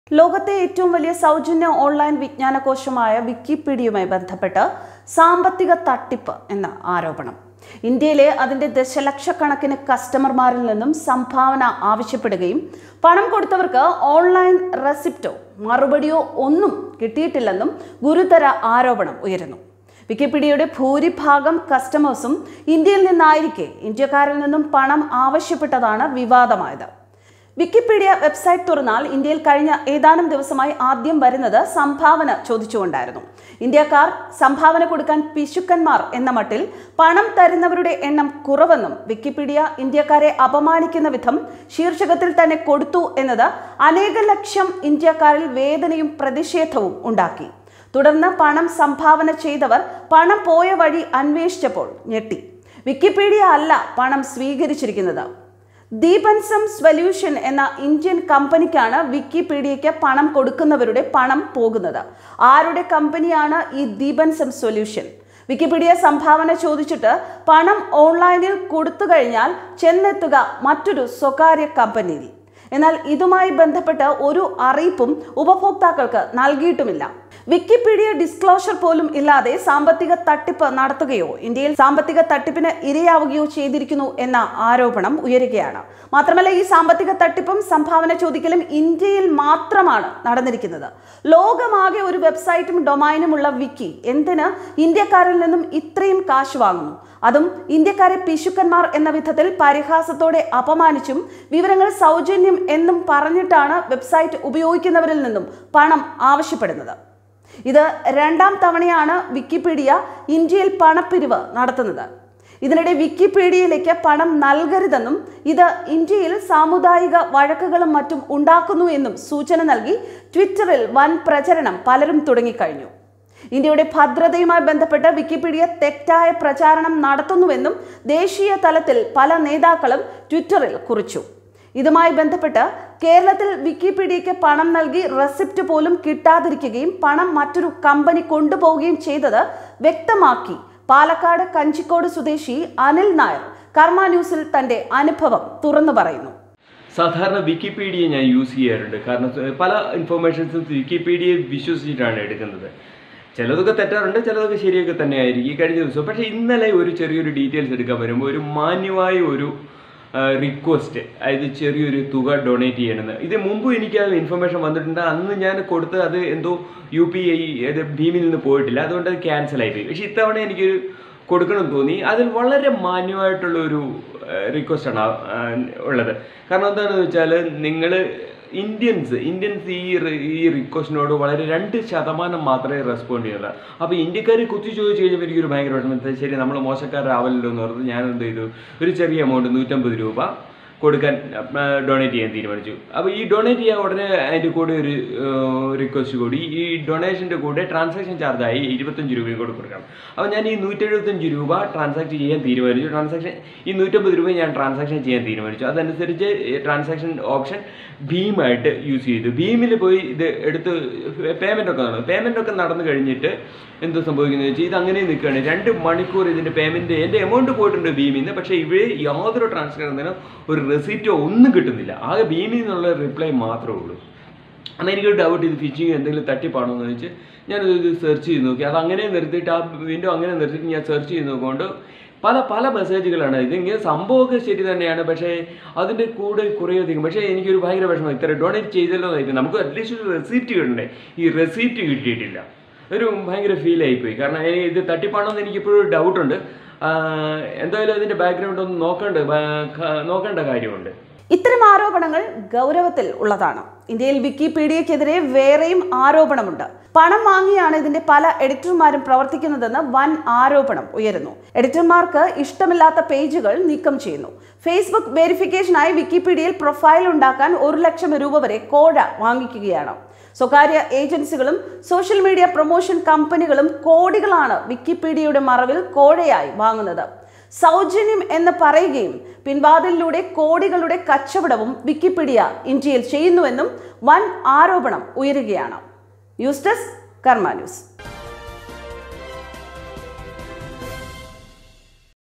ലോകത്തെ ഏറ്റവും വലിയ സൗജന്യ ഓൺലൈൻ വിജ്ഞാനകോശമായ വിക്കിപീഡിയയുമായി ബന്ധപ്പെട്ട് സാമ്പത്തിക തട്ടിപ്പ് എന്ന ആരോപണം ഇന്ത്യയിലെ അതിന്റെ ദശലക്ഷക്കണക്കിന് കസ്റ്റമർമാരിൽ നിന്നും സംഭാവന ആവശ്യപ്പെടുകയും പണം കൊടുത്തവർക്ക് ഓൺലൈൻ റെസിപ്റ്റോ മറുപടിയോ ഒന്നും കിട്ടിയിട്ടില്ലെന്നും ഗുരുതര ആരോപണം ഉയരുന്നു വിക്കിപീഡിയയുടെ ഭൂരിഭാഗം കസ്റ്റമേഴ്സും ഇന്ത്യയിൽ നിന്നായിരിക്കെ ഇന്ത്യക്കാരിൽ നിന്നും പണം ആവശ്യപ്പെട്ടതാണ് വിവാദമായത് വിക്കിപീഡിയ വെബ്സൈറ്റ് തുറന്നാൽ ഇന്ത്യയിൽ കഴിഞ്ഞ ഏതാനും ദിവസമായി ആദ്യം വരുന്നത് സംഭാവന ചോദിച്ചുകൊണ്ടായിരുന്നു ഇന്ത്യക്കാർ സംഭാവന കൊടുക്കാൻ പിശുക്കന്മാർ എന്ന മട്ടിൽ പണം തരുന്നവരുടെ എണ്ണം കുറവെന്നും വിക്കിപീഡിയ ഇന്ത്യക്കാരെ അപമാനിക്കുന്ന വിധം ശീർഷകത്തിൽ തന്നെ കൊടുത്തു എന്നത് അനേക ലക്ഷം ഇന്ത്യക്കാരിൽ വേദനയും പ്രതിഷേധവും ഉണ്ടാക്കി തുടർന്ന് പണം സംഭാവന ചെയ്തവർ പണം പോയ വഴി അന്വേഷിച്ചപ്പോൾ ഞെട്ടി വിക്കിപീഡിയ അല്ല പണം സ്വീകരിച്ചിരിക്കുന്നത് ദീപൻസം സൊല്യൂഷൻ എന്ന ഇന്ത്യൻ കമ്പനിക്കാണ് വിക്കിപീഡിയയ്ക്ക് പണം കൊടുക്കുന്നവരുടെ പണം പോകുന്നത് ആരുടെ കമ്പനിയാണ് ഈ ദീപൻസം സൊല്യൂഷൻ വിക്കിപീഡിയ സംഭാവന ചോദിച്ചിട്ട് പണം ഓൺലൈനിൽ കൊടുത്തു കഴിഞ്ഞാൽ ചെന്നെത്തുക മറ്റൊരു സ്വകാര്യ കമ്പനിയിൽ എന്നാൽ ഇതുമായി ബന്ധപ്പെട്ട് ഒരു അറിയിപ്പും ഉപഭോക്താക്കൾക്ക് നൽകിയിട്ടുമില്ല വിക്കിപീഡിയ ഡിസ്ക്ലോഷർ പോലും ഇല്ലാതെ സാമ്പത്തിക തട്ടിപ്പ് നടത്തുകയോ ഇന്ത്യയിൽ സാമ്പത്തിക തട്ടിപ്പിന് ഇരയാവുകയോ ചെയ്തിരിക്കുന്നു എന്ന ആരോപണം ഉയരുകയാണ് മാത്രമല്ല ഈ സാമ്പത്തിക തട്ടിപ്പും സംഭാവന ചോദിക്കലും ഇന്ത്യയിൽ മാത്രമാണ് നടന്നിരിക്കുന്നത് ലോകമാകെ ഒരു വെബ്സൈറ്റും ഡൊമൈനുമുള്ള വിക്കി എന്തിന് ഇന്ത്യക്കാരിൽ നിന്നും ഇത്രയും കാശ് വാങ്ങുന്നു അതും ഇന്ത്യക്കാരെ പിശുക്കന്മാർ എന്ന വിധത്തിൽ പരിഹാസത്തോടെ അപമാനിച്ചും വിവരങ്ങൾ സൗജന്യം എന്നും പറഞ്ഞിട്ടാണ് വെബ്സൈറ്റ് ഉപയോഗിക്കുന്നവരിൽ നിന്നും പണം ആവശ്യപ്പെടുന്നത് ഇത് രണ്ടാം തവണയാണ് വിക്കിപീഡിയ ഇന്ത്യയിൽ പണപ്പിരിവ് നടത്തുന്നത് ഇതിനിടെ വിക്കിപീഡിയയിലേക്ക് പണം നൽകരുതെന്നും ഇത് ഇന്ത്യയിൽ സാമുദായിക വഴക്കുകളും മറ്റും ഉണ്ടാക്കുന്നു എന്നും സൂചന നൽകി ട്വിറ്ററിൽ വൻ പ്രചരണം പലരും തുടങ്ങിക്കഴിഞ്ഞു ഇന്ത്യയുടെ ഭദ്രതയുമായി ബന്ധപ്പെട്ട് വിക്കിപീഡിയ തെറ്റായ പ്രചാരണം നടത്തുന്നുവെന്നും ദേശീയ തലത്തിൽ പല നേതാക്കളും ട്വിറ്ററിൽ കുറിച്ചു ഇതുമായി ബന്ധപ്പെട്ട് കേരളത്തിൽ വിക്കിപീഡിയയ്ക്ക് പണം നൽകി റെസിപ്റ്റ് പോലും കിട്ടാതിരിക്കുകയും പണം മറ്റൊരു കമ്പനി കൊണ്ടുപോവുകയും ചെയ്തത് വ്യക്തമാക്കി പാലക്കാട് കഞ്ചിക്കോട് സ്വദേശി അനിൽ നായർ കർമ്മ ന്യൂസിൽ തന്റെ അനുഭവം തുറന്നു പറയുന്നു സാധാരണ വിക്കിപീഡിയ ഞാൻ യൂസ് ചെയ്യാറുണ്ട് കാരണം സ- പല ഇൻഫർമേഷൻസും വിക്കിപീഡിയയെ വിശ്വസിച്ചിട്ടാണ് എടുക്കുന്നത് ചിലതൊക്കെ തെറ്റാറുണ്ട് ചിലതൊക്കെ ശരിയൊക്കെ തന്നെ ആയിരിക്കും ഈ കഴിഞ്ഞ ദിവസം പക്ഷേ ഇന്നലെ ഒരു ചെറിയൊരു ഡീറ്റെയിൽസ് എടുക്കാൻ വരുമ്പോൾ ഒരു മാന്യമായ ഒരു റിക്വസ്റ്റ് അതായത് ചെറിയൊരു തുക ഡൊണേറ്റ് ചെയ്യണമെന്ന് ഇത് മുമ്പ് എനിക്ക് ആ ഇൻഫർമേഷൻ വന്നിട്ടുണ്ട് അന്ന് ഞാൻ കൊടുത്ത് അത് എന്തോ യു പി ഐ അത് ഭീമിൽ നിന്ന് പോയിട്ടില്ല അതുകൊണ്ട് അത് ക്യാൻസൽ ആയിപ്പോയി പക്ഷേ ഇത്തവണ എനിക്കൊരു കൊടുക്കണം തോന്നി അതിൽ വളരെ മാന്യമായിട്ടുള്ള ഒരു റിക്വസ്റ്റാണ് ഉള്ളത് കാരണം എന്താണെന്ന് വെച്ചാൽ നിങ്ങൾ ഇന്ത്യൻസ് ഇന്ത്യൻസ് ഈ റി- ഈ റിക്വസ്റ്റിനോട് വളരെ രണ്ട് ശതമാനം മാത്രമേ റെസ്പോണ്ട് ചെയ്യുള്ളൂ അപ്പോൾ ഇന്ത്യക്കാർ കുത്തി ചോദിച്ചു കഴിഞ്ഞപ്പോൾ എനിക്കൊരു ഭയങ്കര വിഷമം എന്താ ശരി നമ്മൾ മോശക്കാരാവല്ലോ എന്ന് പറഞ്ഞ് ഞാൻ എന്ത് ചെയ്തു ഒരു ചെറിയ എമൗണ്ട് നൂറ്റമ്പത് രൂപ കൊടുക്കാൻ ഡൊണേറ്റ് ചെയ്യാൻ തീരുമാനിച്ചു അപ്പോൾ ഈ ഡൊണേറ്റ് ചെയ്യാൻ ഉടനെ അതിൻ്റെ കൂടെ ഒരു റിക്വസ്റ്റ് കൂടി ഈ ഡൊണേഷൻ്റെ കൂടെ ട്രാൻസാക്ഷൻ ചാർജായി ഇരുപത്തഞ്ച് രൂപയും കൂടെ കൊടുക്കണം അപ്പോൾ ഞാൻ ഈ നൂറ്റെഴുപത്തഞ്ച് രൂപ ട്രാൻസാക്ഷൻ ചെയ്യാൻ തീരുമാനിച്ചു ട്രാൻസാക്ഷൻ ഈ നൂറ്റമ്പത് രൂപ ഞാൻ ട്രാൻസാക്ഷൻ ചെയ്യാൻ തീരുമാനിച്ചു അതനുസരിച്ച് ട്രാൻസാക്ഷൻ ഓപ്ഷൻ ഭീമായിട്ട് യൂസ് ചെയ്തു ഭീമിൽ പോയി ഇത് എടുത്ത് പേയ്മെൻ്റ് ഒക്കെ നടന്നു പേയ്മെൻ്റ് ഒക്കെ നടന്നു കഴിഞ്ഞിട്ട് എന്ത് സംഭവിക്കുന്നത് വെച്ചാൽ ഇത് അങ്ങനെ നിൽക്കുകയാണ് രണ്ട് മണിക്കൂർ ഇതിൻ്റെ പേയ്മെൻറ്റ് എൻ്റെ എമൗണ്ട് പോയിട്ടുണ്ട് ഭീമിൽ നിന്ന് പക്ഷേ ഇവിടെ യാതൊരു ട്രാൻസാക്ഷനും ഒരു റെസിപ്റ്റോ ഒന്നും കിട്ടുന്നില്ല ആകെ ഭീമിൽ നിന്നുള്ള റിപ്ലൈ മാത്രമേ ഉള്ളൂ അന്ന് എനിക്കൊരു ഡൗട്ട് ഇത് ഫിഷിങ് എന്തെങ്കിലും തട്ടിപ്പാണോ എന്ന് വെച്ച് ഞാനത് ഇത് സെർച്ച് ചെയ്ത് നോക്കി അത് അങ്ങനെ നിർത്തിയിട്ട് ആ വിൻഡോ അങ്ങനെ നിർത്തിയിട്ട് ഞാൻ സെർച്ച് ചെയ്ത് നോക്കുകൊണ്ട് പല പല മെസ്സേജുകളാണ് ഇതിങ്ങനെ സംഭവമൊക്കെ ശരി തന്നെയാണ് പക്ഷേ അതിൻ്റെ കൂടെ കുറേയധികം പക്ഷേ എനിക്കൊരു ഭയങ്കര വിഷമം ഇത്ര ഡൊണേറ്റ് ചെയ്തല്ലോ എന്നായിട്ട് നമുക്ക് അറ്റ്ലീസ്റ്റ് ഒരു റെസിപ്റ്റ് കിട്ടണ്ടേ ഈ റെസിപ്റ്റ് കിട്ടിയിട്ടില്ല ഒരു ഭയങ്കര ഫീൽ ആയിപ്പോയി കാരണം എനിക്ക് ഇത് തട്ടിപ്പാണോ എന്ന് എനിക്കിപ്പോഴും ഡൗട്ടുണ്ട് എന്തായാലും അതിൻ്റെ ബാക്ക്ഗ്രൗണ്ട് ഒന്ന് നോക്കേണ്ട ബാ- ക- നോക്കേണ്ട കാര്യമുണ്ട് ഇത്തരം ആരോപണങ്ങൾ ഗൗരവത്തിൽ ഉള്ളതാണ് ഇന്ത്യയിൽ വിക്കിപീഡിയക്കെതിരെ വേറെയും ആരോപണമുണ്ട് പണം വാങ്ങിയാണ് ഇതിന്റെ പല എഡിറ്റർമാരും പ്രവർത്തിക്കുന്നതെന്ന് വൻ ആരോപണം ഉയരുന്നു എഡിറ്റർമാർക്ക് ഇഷ്ടമില്ലാത്ത പേജുകൾ നീക്കം ചെയ്യുന്നു ഫേസ്ബുക്ക് വെരിഫിക്കേഷനായി വിക്കിപീഡിയയിൽ പ്രൊഫൈൽ ഉണ്ടാക്കാൻ ഒരു ലക്ഷം രൂപ വരെ കോഴ വാങ്ങിക്കുകയാണ് സ്വകാര്യ ഏജൻസികളും സോഷ്യൽ മീഡിയ പ്രൊമോഷൻ കമ്പനികളും കോടികളാണ് വിക്കിപീഡിയയുടെ മറവിൽ കോഴയായി വാങ്ങുന്നത് സൗജന്യം എന്ന് പറയുകയും പിൻവാതിലിലൂടെ കോടികളുടെ കച്ചവടവും വിക്കിപീഡിയ ഇന്ത്യയിൽ ചെയ്യുന്നുവെന്നും വൻ ആരോപണം ഉയരുകയാണ് ന്യൂസ് ഡെസ്ക് കർമ്മ ന്യൂസ്